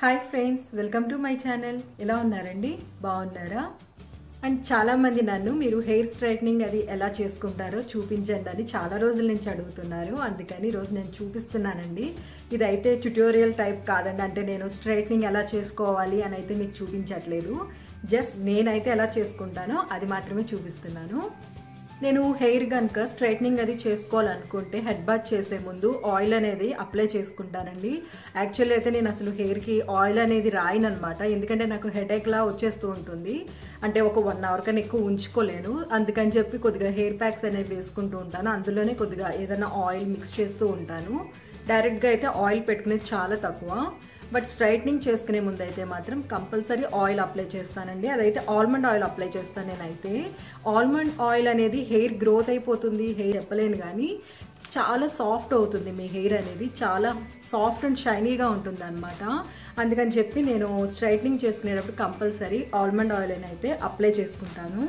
hi friends welcome to my channel ఎలా ఉన్నారండి బాగున్నారా అండ్ చాలామంది నన్ను మీరు హెయిర్ స్ట్రైట్నింగ్ అది ఎలా చేసుకుంటారో చూపించండి అని చాలా రోజుల నుంచి అడుగుతున్నారు అందుకని ఈరోజు నేను చూపిస్తున్నానండి ఇదైతే ట్యుటోరియల్ టైప్ కాదండి అంటే నేను స్ట్రైట్నింగ్ ఎలా చేసుకోవాలి అని అయితే మీకు చూపించట్లేదు జస్ట్ నేనైతే ఎలా చేసుకుంటానో అది మాత్రమే చూపిస్తున్నాను నేను హెయిర్ కనుక స్ట్రైట్నింగ్ అది చేసుకోవాలనుకుంటే హెడ్ బాత్ చేసే ముందు ఆయిల్ అనేది అప్లై చేసుకుంటానండి యాక్చువల్లీ అయితే నేను అసలు హెయిర్కి ఆయిల్ అనేది రాయనమాట ఎందుకంటే నాకు హెడేక్లా వచ్చేస్తూ ఉంటుంది అంటే ఒక వన్ అవర్ కన్నా ఎక్కువ ఉంచుకోలేను అందుకని చెప్పి కొద్దిగా హెయిర్ ప్యాక్స్ అనేవి వేసుకుంటూ ఉంటాను అందులోనే కొద్దిగా ఏదైనా ఆయిల్ మిక్స్ చేస్తూ ఉంటాను డైరెక్ట్గా అయితే ఆయిల్ పెట్టుకునేది చాలా తక్కువ బట్ స్ట్రైట్నింగ్ చేసుకునే ముందు అయితే మాత్రం కంపల్సరీ ఆయిల్ అప్లై చేస్తానండి అదైతే ఆల్మండ్ ఆయిల్ అప్లై చేస్తాను నేనైతే ఆల్మండ్ ఆయిల్ అనేది హెయిర్ గ్రోత్ అయిపోతుంది హెయిర్ చెప్పలేను కానీ చాలా సాఫ్ట్ అవుతుంది మీ హెయిర్ అనేది చాలా సాఫ్ట్ అండ్ షైనీగా ఉంటుంది అనమాట అందుకని చెప్పి నేను స్ట్రైట్నింగ్ చేసుకునేటప్పుడు కంపల్సరీ ఆల్మండ్ ఆయిల్ అయితే అప్లై చేసుకుంటాను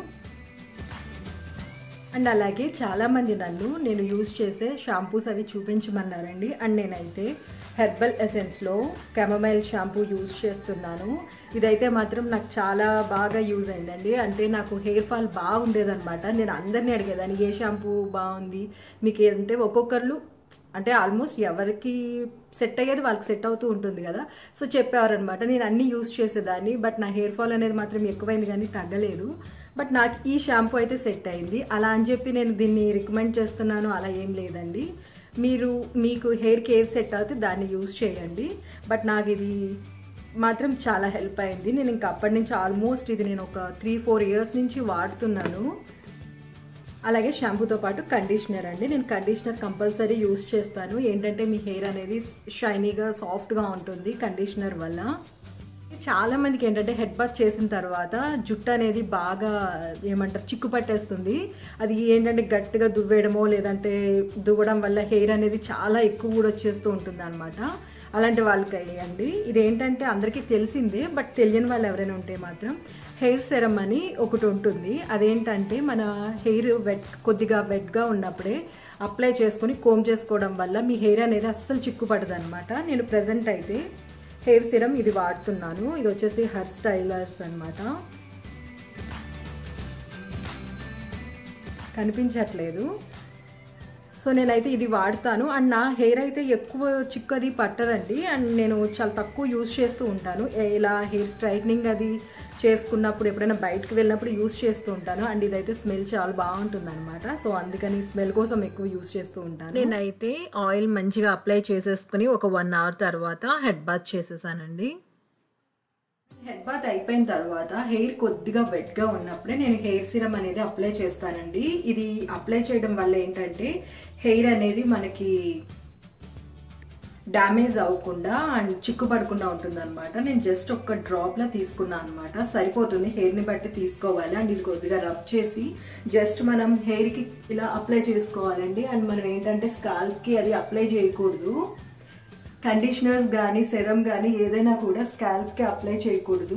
అండ్ అలాగే చాలామంది నన్ను నేను యూజ్ చేసే షాంపూస్ అవి చూపించమన్నారండి అండ్ నేనైతే హెర్బల్ ఎసెన్స్లో కెమమైల్ షాంపూ యూజ్ చేస్తున్నాను ఇదైతే మాత్రం నాకు చాలా బాగా యూజ్ అయిందండి అంటే నాకు హెయిర్ ఫాల్ బాగుండేదన్నమాట నేను అందరినీ అడిగేదాన్ని ఏ షాంపూ బాగుంది మీకు ఏంటంటే ఒక్కొక్కరు అంటే ఆల్మోస్ట్ ఎవరికి సెట్ అయ్యేది వాళ్ళకి సెట్ అవుతూ ఉంటుంది కదా సో చెప్పేవారనమాట నేను అన్నీ యూజ్ చేసేదాన్ని బట్ నా హెయిర్ ఫాల్ అనేది మాత్రం ఎక్కువైంది కానీ తగ్గలేదు బట్ నాకు ఈ షాంపూ అయితే సెట్ అయింది అలా అని చెప్పి నేను దీన్ని రికమెండ్ చేస్తున్నాను అలా ఏం లేదండి మీరు మీకు హెయిర్కి ఏది సెట్ అవుతే దాన్ని యూజ్ చేయండి బట్ నాకు ఇది మాత్రం చాలా హెల్ప్ అయింది నేను ఇంకా అప్పటి నుంచి ఆల్మోస్ట్ ఇది నేను ఒక త్రీ ఫోర్ ఇయర్స్ నుంచి వాడుతున్నాను అలాగే షాంపూతో పాటు కండిషనర్ అండి నేను కండిషనర్ కంపల్సరీ యూస్ చేస్తాను ఏంటంటే మీ హెయిర్ అనేది షైనీగా సాఫ్ట్గా ఉంటుంది కండిషనర్ వల్ల చాలా మందికి ఏంటంటే హెడ్ బాత్ చేసిన తర్వాత జుట్టు అనేది బాగా ఏమంటారు చిక్కు పట్టేస్తుంది అది ఏంటంటే గట్టిగా దువ్వేయడమో లేదంటే దువ్వడం వల్ల హెయిర్ అనేది చాలా ఎక్కువ కూడా వచ్చేస్తూ ఉంటుంది అనమాట అలాంటి వాళ్ళకి అయ్యండి ఇది ఏంటంటే అందరికీ తెలిసిందే బట్ తెలియని వాళ్ళు ఎవరైనా ఉంటే మాత్రం హెయిర్ సెరమ్ అని ఒకటి ఉంటుంది అదేంటంటే మన హెయిర్ వెట్ కొద్దిగా వెట్గా ఉన్నప్పుడే అప్లై చేసుకొని కోమ్ చేసుకోవడం వల్ల మీ హెయిర్ అనేది అస్సలు చిక్కుపడదు అనమాట నేను ప్రజెంట్ అయితే హెయిర్ సిరమ్ ఇది వాడుతున్నాను ఇది వచ్చేసి హెయిర్ స్టైలర్స్ అనమాట కనిపించట్లేదు సో నేనైతే ఇది వాడతాను అండ్ నా హెయిర్ అయితే ఎక్కువ చిక్కది పట్టదండి అండ్ నేను చాలా తక్కువ యూజ్ చేస్తూ ఉంటాను ఇలా హెయిర్ స్ట్రైట్నింగ్ అది చేసుకున్నప్పుడు ఎప్పుడైనా బయటకు వెళ్ళినప్పుడు యూజ్ చేస్తూ ఉంటాను అండ్ ఇదైతే స్మెల్ చాలా బాగుంటుంది అనమాట సో అందుకని స్మెల్ కోసం ఎక్కువ యూజ్ చేస్తూ ఉంటాను నేనైతే ఆయిల్ మంచిగా అప్లై చేసేసుకుని ఒక వన్ అవర్ తర్వాత హెడ్ బాత్ చేసేసానండి హెడ్ బాత్ అయిపోయిన తర్వాత హెయిర్ కొద్దిగా వెట్గా ఉన్నప్పుడే నేను హెయిర్ సిరమ్ అనేది అప్లై చేస్తానండి ఇది అప్లై చేయడం వల్ల ఏంటంటే హెయిర్ అనేది మనకి డ్యామేజ్ అవ్వకుండా అండ్ చిక్కుపడకుండా ఉంటుంది అనమాట నేను జస్ట్ ఒక్క డ్రాప్లో తీసుకున్నాను అనమాట సరిపోతుంది హెయిర్ని బట్టి తీసుకోవాలి అండ్ ఇది కొద్దిగా రబ్ చేసి జస్ట్ మనం హెయిర్కి ఇలా అప్లై చేసుకోవాలండి అండ్ మనం ఏంటంటే స్కాల్ప్కి అది అప్లై చేయకూడదు కండిషనర్స్ కానీ సెరమ్ కానీ ఏదైనా కూడా స్కాల్ప్కి అప్లై చేయకూడదు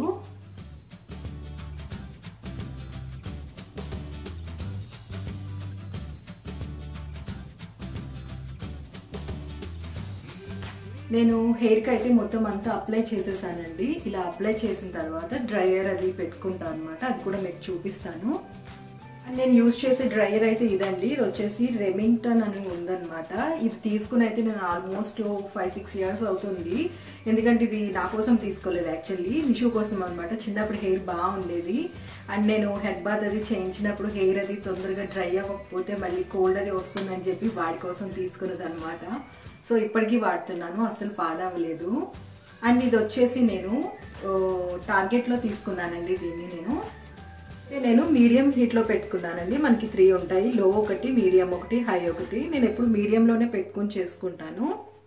నేను హెయిర్కి అయితే మొత్తం అంతా అప్లై చేసేసానండి ఇలా అప్లై చేసిన తర్వాత డ్రైయర్ అది పెట్టుకుంటాను అనమాట అది కూడా మీకు చూపిస్తాను అండ్ నేను యూజ్ చేసే డ్రైయర్ అయితే ఇదండి ఇది వచ్చేసి రెమింగ్టన్ అని ఉందన్నమాట ఇది తీసుకుని అయితే నేను ఆల్మోస్ట్ ఫైవ్ సిక్స్ ఇయర్స్ అవుతుంది ఎందుకంటే ఇది నా కోసం తీసుకోలేదు యాక్చువల్లీ మిషో కోసం అనమాట చిన్నప్పుడు హెయిర్ బాగుండేది అండ్ నేను హెడ్ బాత్ అది చేయించినప్పుడు హెయిర్ అది తొందరగా డ్రై అవ్వకపోతే మళ్ళీ కోల్డ్ అది వస్తుందని చెప్పి వాడి కోసం తీసుకున్నది అనమాట సో ఇప్పటికీ వాడుతున్నాను అసలు పాడవలేదు అండ్ ఇది వచ్చేసి నేను టార్గెట్లో తీసుకున్నానండి దీన్ని నేను నేను మీడియం హీట్లో పెట్టుకున్నానండి మనకి త్రీ ఉంటాయి లో ఒకటి మీడియం ఒకటి హై ఒకటి నేను ఎప్పుడు మీడియంలోనే పెట్టుకుని చేసుకుంటాను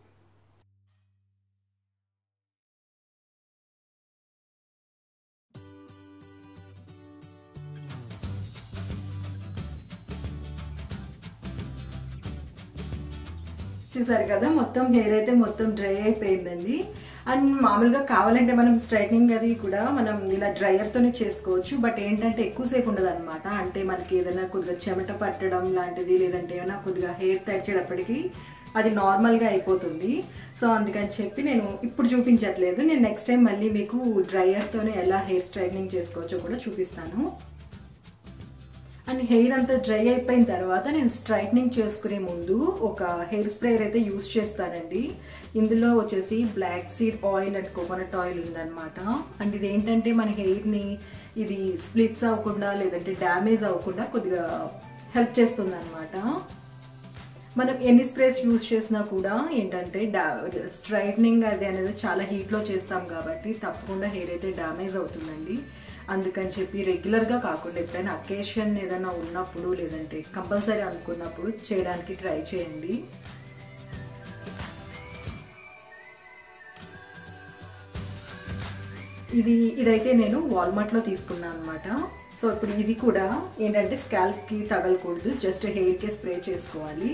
చూసారు కదా మొత్తం హెయిర్ అయితే మొత్తం డ్రై అయిపోయిందండి అండ్ మామూలుగా కావాలంటే మనం స్ట్రైట్నింగ్ అది కూడా మనం ఇలా డ్రైయర్తోనే చేసుకోవచ్చు బట్ ఏంటంటే ఎక్కువసేపు ఉండదు అనమాట అంటే మనకి ఏదైనా కొద్దిగా చెమట పట్టడం లాంటిది లేదంటే ఏమైనా కొద్దిగా హెయిర్ తెచ్చేటప్పటికి అది నార్మల్గా అయిపోతుంది సో అందుకని చెప్పి నేను ఇప్పుడు చూపించట్లేదు నేను నెక్స్ట్ టైం మళ్ళీ మీకు డ్రైయర్తోనే ఎలా హెయిర్ స్ట్రైట్నింగ్ చేసుకోవచ్చో కూడా చూపిస్తాను అండ్ హెయిర్ అంతా డ్రై అయిపోయిన తర్వాత నేను స్ట్రైట్నింగ్ చేసుకునే ముందు ఒక హెయిర్ స్ప్రేయర్ అయితే యూస్ చేస్తానండి ఇందులో వచ్చేసి black seed oil and coconut oil ఉందన్నమాట అండ్ ఇది ఏంటంటే మన హెయిర్ని ఇది స్ప్లిట్స్ అవ్వకుండా లేదంటే డ్యామేజ్ అవ్వకుండా కొద్దిగా హెల్ప్ చేస్తుంది అనమాట మనం ఎన్ని స్ప్రేస్ యూస్ చేసినా కూడా ఏంటంటే డా స్ట్రైట్నింగ్ అది అనేది చాలా హీట్లో చేస్తాం కాబట్టి తప్పకుండా హెయిర్ అయితే డ్యామేజ్ అవుతుందండి అందుకని చెప్పి రెగ్యులర్గా కాకుండా ఎప్పుడైనా అకేషన్ ఏదైనా ఉన్నప్పుడు లేదంటే కంపల్సరీ అనుకున్నప్పుడు చేయడానికి ట్రై చేయండి ఇది ఇదైతే నేను వాల్మార్ట్లో తీసుకున్నాను అనమాట సో ఇప్పుడు ఇది కూడా ఏంటంటే స్కాల్ప్కి తగలకూడదు జస్ట్ హెయిర్కి స్ప్రే చేసుకోవాలి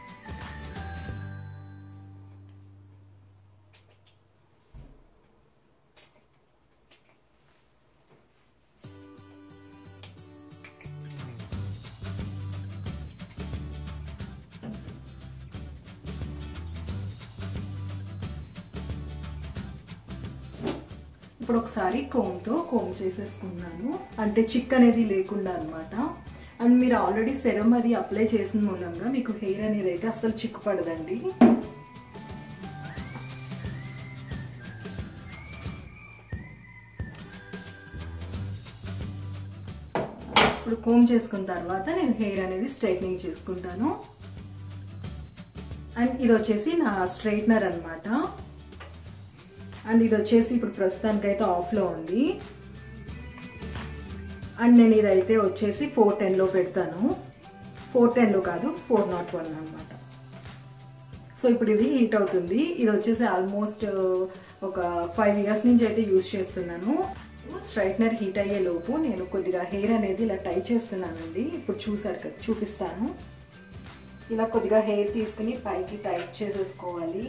ఇప్పుడు ఒకసారి కోమ్తో కోమ్ చేసేసుకున్నాను అంటే చిక్ అనేది లేకుండా అనమాట అండ్ మీరు ఆల్రెడీ సెరమ్ అది అప్లై చేసిన మూలంగా మీకు హెయిర్ అనేది అయితే అస్సలు చిక్కు పడదండి ఇప్పుడు కోమ్ చేసుకున్న తర్వాత నేను హెయిర్ అనేది స్ట్రైట్నింగ్ చేసుకుంటాను అండ్ ఇది వచ్చేసి నా స్ట్రైట్నర్ అనమాట అండ్ ఇది వచ్చేసి ఇప్పుడు ప్రస్తుతానికైతే ఆఫ్లో ఉంది అండ్ నేను ఇదైతే వచ్చేసి ఫోర్ టెన్లో పెడతాను ఫోర్ టెన్లో కాదు ఫోర్ నాట్ వన్ అనమాట సో ఇప్పుడు ఇది హీట్ అవుతుంది ఇది వచ్చేసి ఆల్మోస్ట్ ఒక ఫైవ్ ఇయర్స్ నుంచి అయితే యూజ్ చేస్తున్నాను స్ట్రైట్నర్ హీట్ అయ్యే లోపు నేను కొద్దిగా హెయిర్ అనేది ఇలా టై చేస్తున్నానండి ఇప్పుడు చూసారు కదా చూపిస్తాను ఇలా కొద్దిగా హెయిర్ తీసుకుని పైకి టైట్ చేసేసుకోవాలి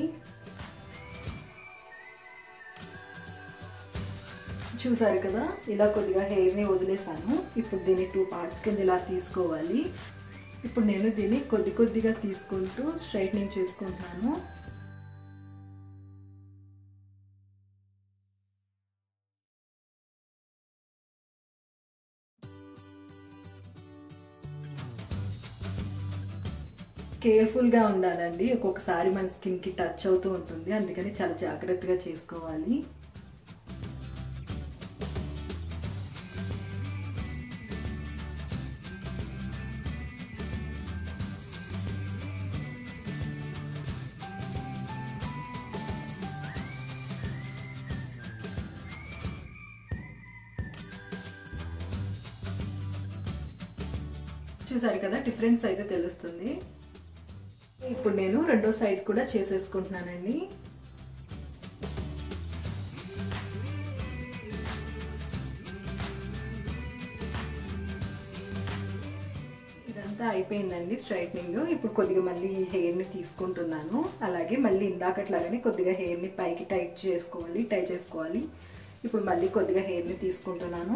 చూసారు కదా ఇలా కొద్దిగా హెయిర్ని వదిలేసాను ఇప్పుడు దీన్ని టూ పార్ట్స్ కింద ఇలా తీసుకోవాలి ఇప్పుడు నేను దీన్ని కొద్ది కొద్దిగా తీసుకుంటూ స్ట్రైట్నింగ్ చేసుకుంటున్నాను కేర్ఫుల్గా ఉండాలండి ఒక్కొక్కసారి మన స్కిన్కి టచ్ అవుతూ ఉంటుంది అందుకని చాలా జాగ్రత్తగా చేసుకోవాలి చూసారు కదా డిఫరెన్స్ అయితే తెలుస్తుంది ఇప్పుడు నేను రెండో సైడ్ కూడా చేసేసుకుంటున్నానండి ఇదంతా అయిపోయిందండి స్ట్రైట్నింగ్ ఇప్పుడు కొద్దిగా మళ్ళీ హెయిర్ని తీసుకుంటున్నాను అలాగే మళ్ళీ ఇందాకట్లాగానే కొద్దిగా హెయిర్ని పైకి టైట్ చేసుకోవాలి టై చేసుకోవాలి ఇప్పుడు మళ్ళీ కొద్దిగా హెయిర్ని తీసుకుంటున్నాను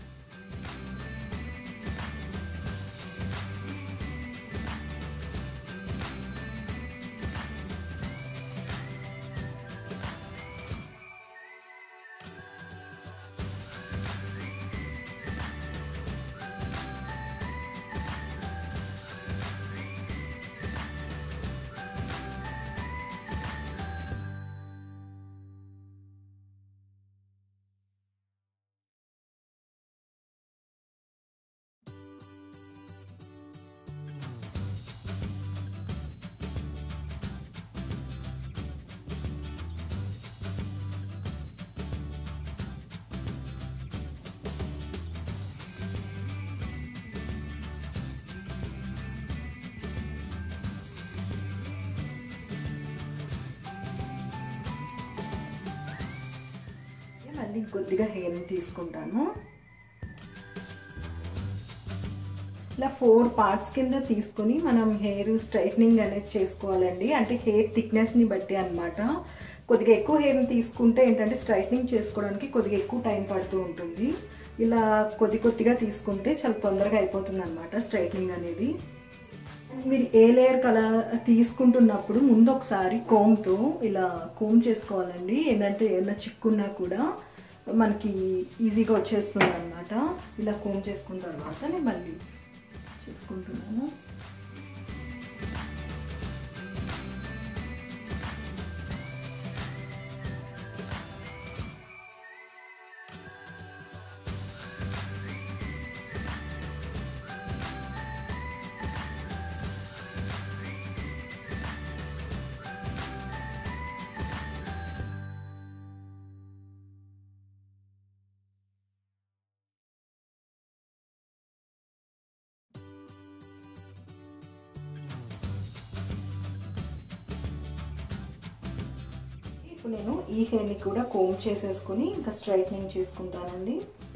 మళ్ళీ కొద్దిగా హెయిర్ని తీసుకుంటాను ఇలా ఫోర్ పార్ట్స్ కింద తీసుకొని మనం హెయిర్ స్ట్రైట్నింగ్ అనేది చేసుకోవాలండి అంటే హెయిర్ థిక్నెస్ని బట్టి అనమాట కొద్దిగా ఎక్కువ హెయిర్ని తీసుకుంటే ఏంటంటే స్ట్రైట్నింగ్ చేసుకోవడానికి కొద్దిగా ఎక్కువ టైం పడుతూ ఉంటుంది ఇలా కొద్ది కొద్దిగా తీసుకుంటే చాలా తొందరగా అయిపోతుంది అనమాట స్ట్రైట్నింగ్ అనేది మీరు ఏ లేయర్ కల తీసుకుంటున్నప్పుడు ముందు ఒకసారి కోమ్తో ఇలా కోమ్ చేసుకోవాలండి ఏంటంటే ఏమైనా చిక్కున్నా కూడా మనకి ఈజీగా వచ్చేస్తుంది అనమాట ఇలా కోమ్ చేసుకున్న తర్వాత నేను మళ్ళీ చేసుకుంటున్నాను ఇప్పుడు నేను ఈ హెయిర్ని కూడా కోమ్ చేసేసుకుని ఇంకా స్ట్రైట్నింగ్ చేసుకుంటానండి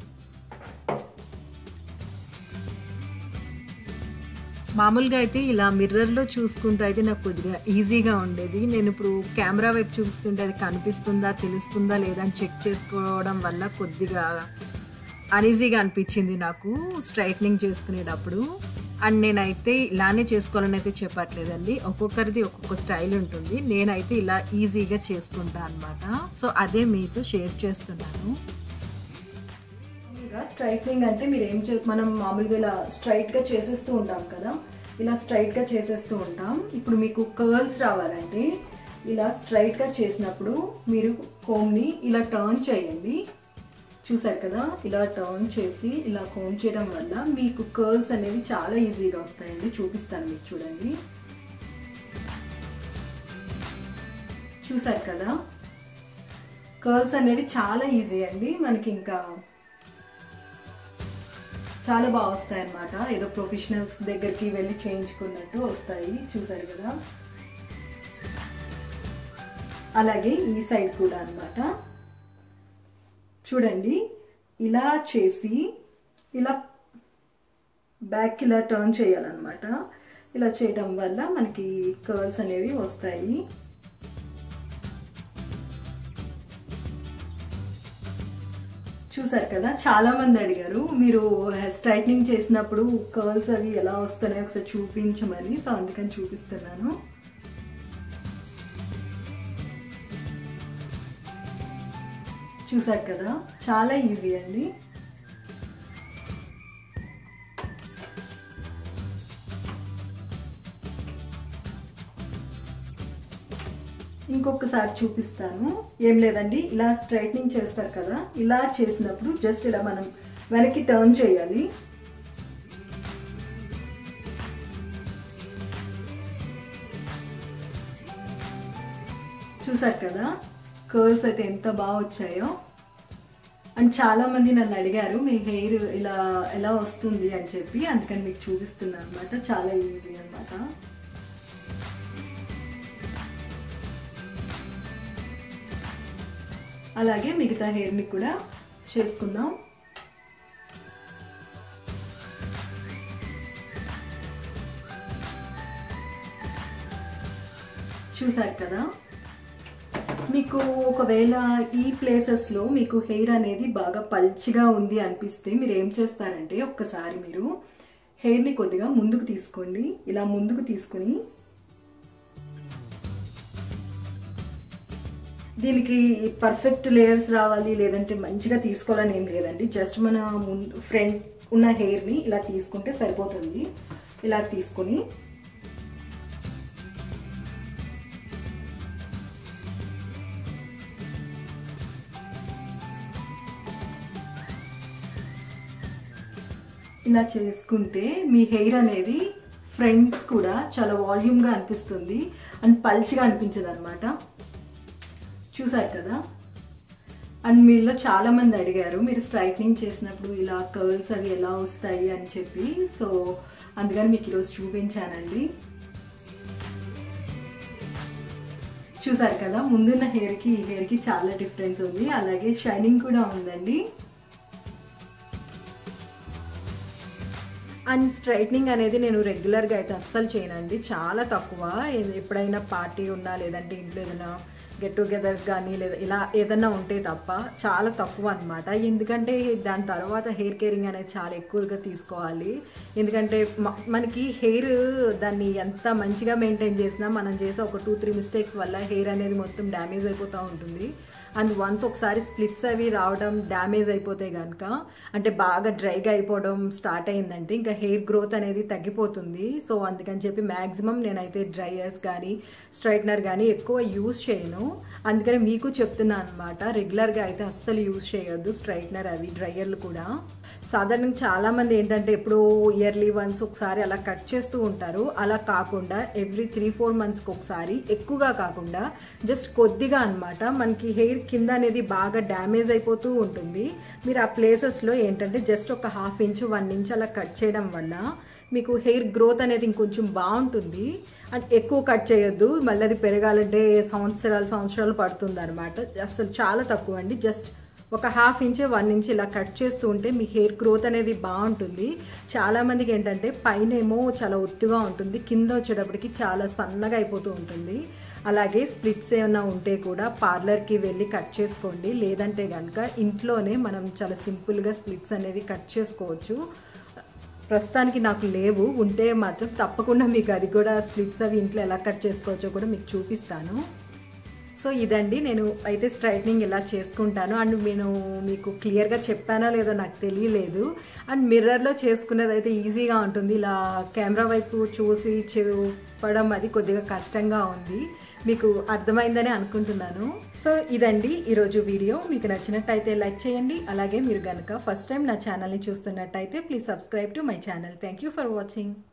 మామూలుగా అయితే ఇలా మిర్రర్లో చూసుకుంటూ అయితే నాకు కొద్దిగా ఈజీగా ఉండేది నేను ఇప్పుడు కెమెరా వైపు చూస్తుంటే అది కనిపిస్తుందా తెలుస్తుందా లేదా అని చెక్ చేసుకోవడం వల్ల కొద్దిగా అన్ఈజీగా అనిపించింది నాకు స్ట్రైట్నింగ్ చేసుకునేటప్పుడు అండ్ నేనైతే ఇలానే చేసుకోవాలని అయితే చెప్పట్లేదండి ఒక్కొక్కరిది ఒక్కొక్క స్టైల్ ఉంటుంది నేనైతే ఇలా ఈజీగా చేసుకుంటా అనమాట సో అదే మీతో షేర్ చేస్తున్నాను మామూలుగా స్ట్రైట్నింగ్ అంటే మీరు ఏం చే మనం మామూలుగా ఇలా స్ట్రైట్గా చేసేస్తూ ఉంటాం కదా ఇలా స్ట్రైట్గా చేసేస్తూ ఉంటాం ఇప్పుడు మీకు కర్ల్స్ రావాలంటే ఇలా స్ట్రైట్గా చేసినప్పుడు మీరు కోమ్ని ఇలా టర్న్ చేయండి చూసారు కదా ఇలా టర్న్ చేసి ఇలా కోమ్ చేయడం వల్ల మీకు కర్ల్స్ అనేవి చాలా ఈజీగా వస్తాయండి చూపిస్తాను మీకు చూడండి చూసారు కదా కర్ల్స్ అనేవి చాలా ఈజీ అండి మనకి ఇంకా చాలా బాగా వస్తాయి అన్నమాట ఏదో ప్రొఫెషనల్స్ దగ్గరికి వెళ్ళి చేయించుకున్నట్టు వస్తాయి చూసారు కదా అలాగే ఈ సైడ్ కూడా అన్నమాట చూడండి ఇలా చేసి ఇలా బ్యాక్ ఇలా టర్న్ చేయాలన్నమాట ఇలా చేయడం వల్ల మనకి కర్ల్స్ అనేవి వస్తాయి చూసారు కదా చాలా మంది అడిగారు మీరు హెయిర్ స్ట్రైట్నింగ్ చేసినప్పుడు కర్ల్స్ అవి ఎలా వస్తున్నాయో ఒకసారి చూపించమని సో అందుకని చూపిస్తున్నాను చూసారు కదా చాలా ఈజీ అండి ఇంకొకసారి చూపిస్తాను ఏం లేదండి ఇలా స్ట్రైట్నింగ్ చేస్తారు కదా ఇలా చేసినప్పుడు జస్ట్ ఇలా మనం వెనక్కి టర్న్ చేయాలి చూసారు కదా కర్ల్స్ అయితే ఎంత బాగా వచ్చాయో అండ్ చాలా మంది నన్ను అడిగారు మీ హెయిర్ ఇలా ఎలా వస్తుంది అని చెప్పి అందుకని మీకు చూపిస్తున్నాను అనమాట చాలా ఈజీ అనమాట అలాగే మిగతా హెయిర్ని కూడా చేసుకుందాం చూసారు కదా మీకు ఒకవేళ ఈ ప్లేసెస్లో మీకు హెయిర్ అనేది బాగా పల్చిగా ఉంది అనిపిస్తే మీరు ఏం చేస్తారంటే ఒక్కసారి మీరు హెయిర్ని కొద్దిగా ముందుకు తీసుకోండి ఇలా ముందుకు తీసుకుని దీనికి పర్ఫెక్ట్ లేయర్స్ రావాలి లేదంటే మంచిగా తీసుకోవాలని ఏం లేదండి జస్ట్ మన ముందు ఫ్రంట్ ఉన్న హెయిర్ని ఇలా తీసుకుంటే సరిపోతుంది ఇలా తీసుకొని ఇలా చేసుకుంటే మీ హెయిర్ అనేది ఫ్రంట్ కూడా చాలా వాల్యూమ్గా అనిపిస్తుంది అండ్ పల్చిగా అనిపించదు అనమాట చూసారు కదా అండ్ మీలో చాలా మంది అడిగారు మీరు స్ట్రైట్నింగ్ చేసినప్పుడు ఇలా కర్ల్స్ అవి ఎలా వస్తాయి అని చెప్పి సో అందుకని మీకు ఈరోజు చూపించానండి చూసారు కదా ముందున్న హెయిర్కి ఈ హెయిర్కి చాలా డిఫరెన్స్ ఉంది అలాగే షైనింగ్ కూడా ఉందండి అండ్ స్ట్రైట్నింగ్ అనేది నేను రెగ్యులర్గా అయితే అస్సలు చేయనండి చాలా తక్కువ ఎప్పుడైనా పార్టీ ఉన్నా లేదంటే ఇంట్లో ఏదైనా గెట్ టుగెదర్స్ కానీ లేదా ఇలా ఏదన్నా ఉంటే తప్ప చాలా తక్కువ అనమాట ఎందుకంటే దాని తర్వాత హెయిర్ కేరింగ్ అనేది చాలా ఎక్కువగా తీసుకోవాలి ఎందుకంటే మ- మనకి హెయిర్ దాన్ని ఎంత మంచిగా మెయింటైన్ చేసినా మనం చేసే ఒక టూ త్రీ మిస్టేక్స్ వల్ల హెయిర్ అనేది మొత్తం డ్యామేజ్ అయిపోతూ ఉంటుంది అండ్ వన్స్ ఒకసారి స్ప్లిట్స్ అవి రావడం డ్యామేజ్ అయిపోతే కనుక అంటే బాగా డ్రైగా అయిపోవడం స్టార్ట్ అయిందంటే ఇంకా హెయిర్ గ్రోత్ అనేది తగ్గిపోతుంది సో అందుకని చెప్పి మ్యాక్సిమం నేనైతే డ్రైయర్స్ కానీ స్ట్రైట్నర్ కానీ ఎక్కువ యూజ్ చేయను అందుకని మీకు చెప్తున్నాను అనమాట రెగ్యులర్గా అయితే అస్సలు యూజ్ చేయొద్దు స్ట్రైట్నర్ అవి డ్రైయర్లు కూడా సాధారణంగా చాలా మంది ఏంటంటే ఎప్పుడో ఇయర్లీ వన్స్ ఒకసారి అలా కట్ చేస్తూ ఉంటారు అలా కాకుండా ఎవ్రీ త్రీ ఫోర్ మంత్స్కి ఒకసారి ఎక్కువగా కాకుండా జస్ట్ కొద్దిగా అన్నమాట మనకి హెయిర్ కింద అనేది బాగా డ్యామేజ్ అయిపోతూ ఉంటుంది మీరు ఆ ప్లేసెస్లో ఏంటంటే జస్ట్ ఒక హాఫ్ ఇంచ్ వన్ ఇంచ్ అలా కట్ చేయడం వల్ల మీకు హెయిర్ గ్రోత్ అనేది ఇంకొంచెం బాగుంటుంది అండ్ ఎక్కువ కట్ చేయొద్దు మళ్ళీ అది పెరగాలంటే సంవత్సరాలు సంవత్సరాలు పడుతుంది అనమాట అసలు చాలా తక్కువ అండి జస్ట్ ఒక హాఫ్ ఇంచ్ వన్ ఇంచ్ ఇలా కట్ చేస్తూ ఉంటే మీ హెయిర్ గ్రోత్ అనేది బాగుంటుంది చాలా మందికి ఏంటంటే పైన ఏమో చాలా ఒత్తుగా ఉంటుంది కింద వచ్చేటప్పటికి చాలా సన్నగా అయిపోతూ ఉంటుంది అలాగే స్ప్లిట్స్ ఏమైనా ఉంటే కూడా పార్లర్కి వెళ్ళి కట్ చేసుకోండి లేదంటే కనుక ఇంట్లోనే మనం చాలా సింపుల్గా స్ప్లిట్స్ అనేవి కట్ చేసుకోవచ్చు ప్రస్తుతానికి నాకు లేవు ఉంటే మాత్రం తప్పకుండా మీకు అది కూడా స్ప్లిట్స్ అవి ఇంట్లో ఎలా కట్ చేసుకోవచ్చో కూడా మీకు చూపిస్తాను సో ఇదండి నేను అయితే స్ట్రైట్నింగ్ ఇలా చేసుకుంటాను అండ్ నేను మీకు క్లియర్గా చెప్పానా లేదో నాకు తెలియలేదు అండ్ మిర్రర్లో చేసుకునేది అయితే ఈజీగా ఉంటుంది ఇలా కెమెరా వైపు చూసి చెప్పడం అది కొద్దిగా కష్టంగా ఉంది మీకు అర్థమైందని అనుకుంటున్నాను సో ఇదండి ఈరోజు వీడియో మీకు నచ్చినట్టయితే లైక్ చేయండి అలాగే మీరు కనుక ఫస్ట్ టైం నా ఛానల్ని చూస్తున్నట్టయితే please subscribe to my channel thank you for watching